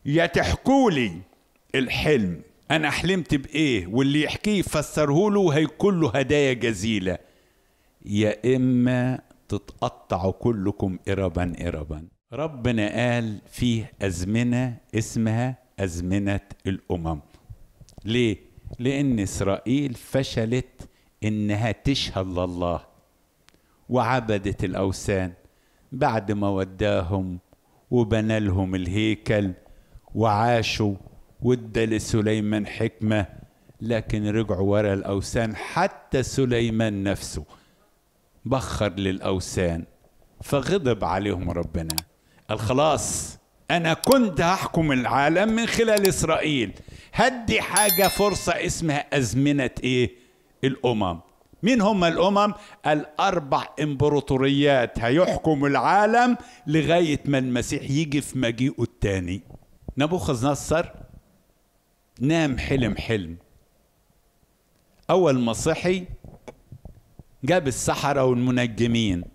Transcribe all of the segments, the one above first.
يا تحكوا لي الحلم انا حلمت بايه واللي يحكيه يفسره له هيكون له هدايا جزيله يا اما تتقطعوا كلكم اربا اربا ربنا قال فيه ازمنه اسمها ازمنه الامم ليه لان اسرائيل فشلت انها تشهد لله وعبدت الاوثان بعد ما وداهم وبنى لهم الهيكل وعاشوا وادى لسليمان حكمه لكن رجعوا ورا الاوثان حتى سليمان نفسه بخر للاوثان فغضب عليهم ربنا قال خلاص انا كنت هحكم العالم من خلال اسرائيل هدي حاجه فرصه اسمها ازمنه ايه الامم مين هم الامم الاربع امبراطوريات هيحكم العالم لغايه ما المسيح يجي في مجيئه الثاني نبوخذ نصر نام حلم حلم اول ما صحي جاب السحرة والمنجمين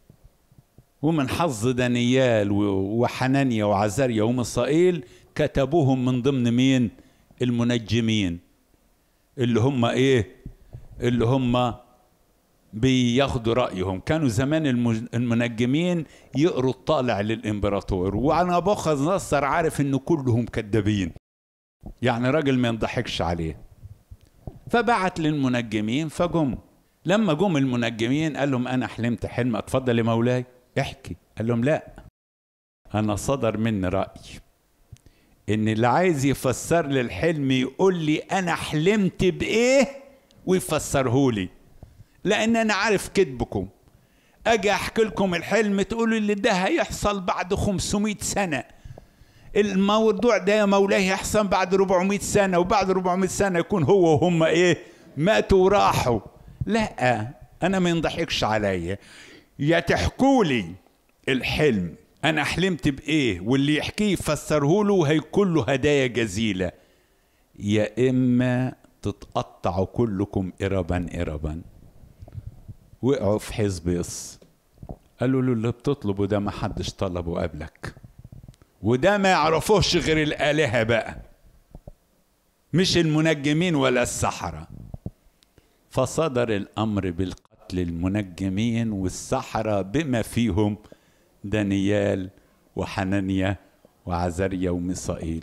ومن حظ دانيال وحنانيا وعزاريا ومصائيل كتبوهم من ضمن مين المنجمين اللي هم ايه اللي هم بياخدوا رأيهم كانوا زمان المنجمين يقروا الطالع للإمبراطور وأنا بوخذ نصر عارف إن كلهم كذابين يعني راجل ما ينضحكش عليه فبعت للمنجمين فجم لما جم المنجمين قال لهم أنا حلمت حلم أتفضل يا مولاي احكي قال لهم لا أنا صدر مني رأي إن اللي عايز يفسر لي الحلم يقول لي أنا حلمت بإيه ويفسره لي لان انا عارف كذبكم اجي احكي لكم الحلم تقولوا اللي ده هيحصل بعد 500 سنه الموضوع ده يا مولاي هيحصل بعد 400 سنه وبعد 400 سنه يكون هو وهم ايه ماتوا وراحوا لا انا ما ينضحكش عليا يا تحكوا لي الحلم انا حلمت بايه واللي يحكيه يفسره له هيكون له هدايا جزيله يا اما تتقطعوا كلكم اربا اربا وقعوا في حزب يص قالوا له اللي بتطلبه ده ما حدش طلبه قبلك وده ما يعرفوش غير الآلهة بقى مش المنجمين ولا السحرة فصدر الأمر بالقتل المنجمين والسحرة بما فيهم دانيال وحنانيا وعزريا وميسائيل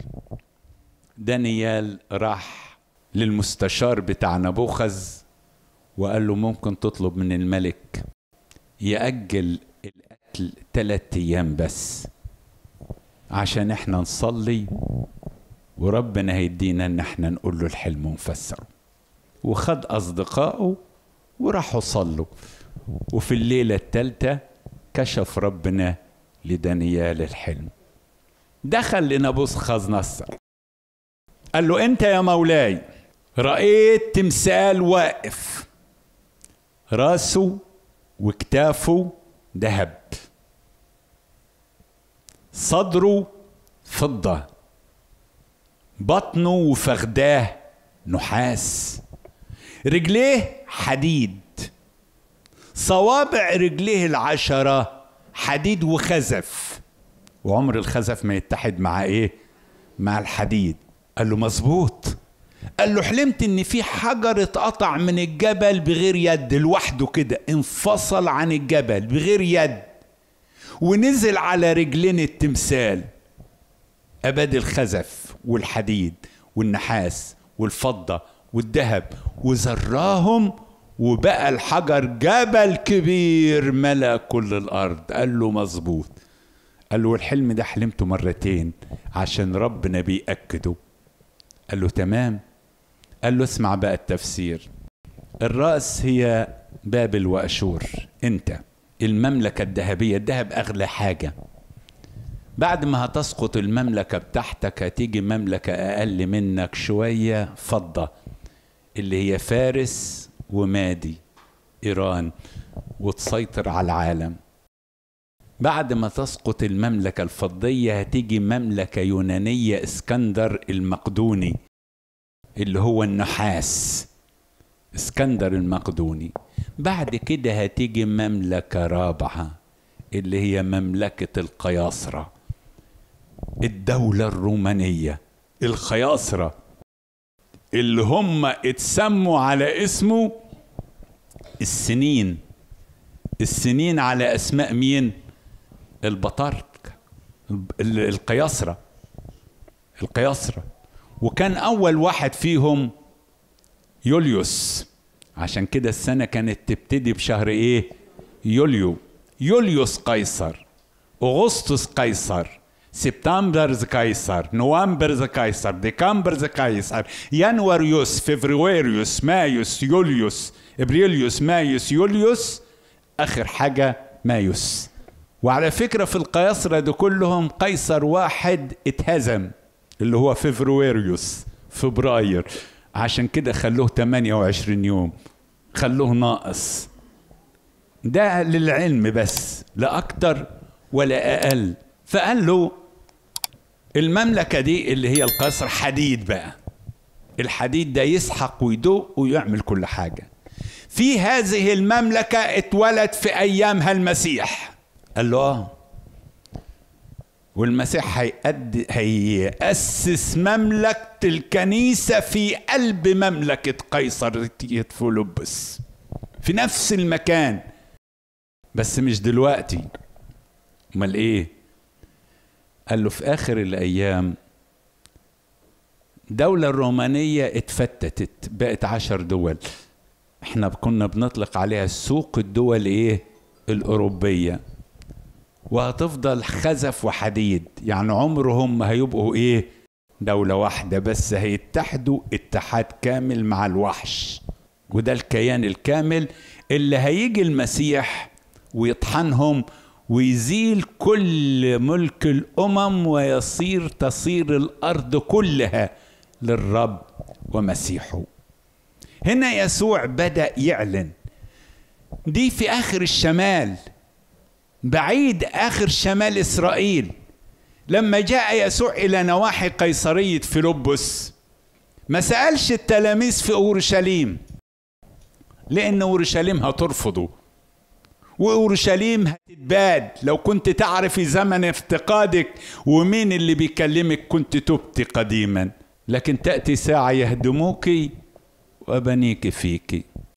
دانيال راح للمستشار بتاع نبوخذ وقال له ممكن تطلب من الملك يأجل القتل ثلاثة أيام بس عشان احنا نصلي وربنا هيدينا ان احنا نقول له الحلم ونفسره وخد أصدقائه وراحوا صلوا وفي الليلة الثالثة كشف ربنا لدانيال الحلم دخل لنبوخذ نصر قال له انت يا مولاي رأيت تمثال واقف راسه وكتافه ذهب صدره فضة بطنه وفخداه نحاس رجليه حديد صوابع رجليه العشرة حديد وخزف وعمر الخزف ما يتحد مع ايه مع الحديد قال له مظبوط قال له حلمت ان في حجر اتقطع من الجبل بغير يد لوحده كده انفصل عن الجبل بغير يد ونزل على رجلين التمثال اباد الخزف والحديد والنحاس والفضه والذهب وزراهم وبقى الحجر جبل كبير ملا كل الارض قال له مظبوط قال له الحلم ده حلمته مرتين عشان ربنا بيأكده قال له تمام قال له اسمع بقى التفسير الرأس هي بابل وأشور أنت المملكة الذهبية الذهب أغلى حاجة بعد ما هتسقط المملكة بتاعتك هتيجي مملكة أقل منك شوية فضة اللي هي فارس ومادي إيران وتسيطر على العالم بعد ما تسقط المملكة الفضية هتيجي مملكة يونانية اسكندر المقدوني اللي هو النحاس اسكندر المقدوني بعد كده هتيجي مملكة رابعة اللي هي مملكة القياصرة الدولة الرومانية الخياصرة اللي هم اتسموا على اسمه السنين السنين على اسماء مين البطارك القياصرة القياصرة وكان اول واحد فيهم يوليوس عشان كده السنة كانت تبتدي بشهر ايه يوليو يوليوس قيصر اغسطس قيصر سبتمبر قيصر نوفمبر قيصر ديكمبر قيصر ينايريوس فبرايريوس مايوس يوليوس ابريليوس مايوس يوليوس اخر حاجه مايوس وعلى فكره في القياصره دول كلهم قيصر واحد اتهزم اللي هو فبرايريوس فبراير عشان كده خلوه 28 يوم خلوه ناقص ده للعلم بس لا اكتر ولا اقل فقال له المملكة دي اللي هي القصر حديد بقى الحديد ده يسحق ويدوق ويعمل كل حاجة في هذه المملكة اتولد في أيامها المسيح قال له آه والمسيح هيقد هيأسس مملكة الكنيسة في قلب مملكة قيصر فيلبس في نفس المكان بس مش دلوقتي امال ايه قال له في اخر الايام الدولة الرومانية اتفتتت بقت عشر دول احنا كنا بنطلق عليها سوق الدول ايه الاوروبية وهتفضل خزف وحديد يعني عمرهم ما هيبقوا ايه دولة واحدة بس هيتحدوا اتحاد كامل مع الوحش وده الكيان الكامل اللي هيجي المسيح ويطحنهم ويزيل كل ملك الامم ويصير تصير الارض كلها للرب ومسيحه هنا يسوع بدا يعلن دي في اخر الشمال بعيد اخر شمال اسرائيل لما جاء يسوع الى نواحي قيصريه فيلبس ما سالش التلاميذ في اورشليم لان اورشليم هترفضه واورشليم هتتباد لو كنت تعرفي زمن افتقادك ومين اللي بيكلمك كنت تبت قديما لكن تاتي ساعه يهدموك وبنيك فيك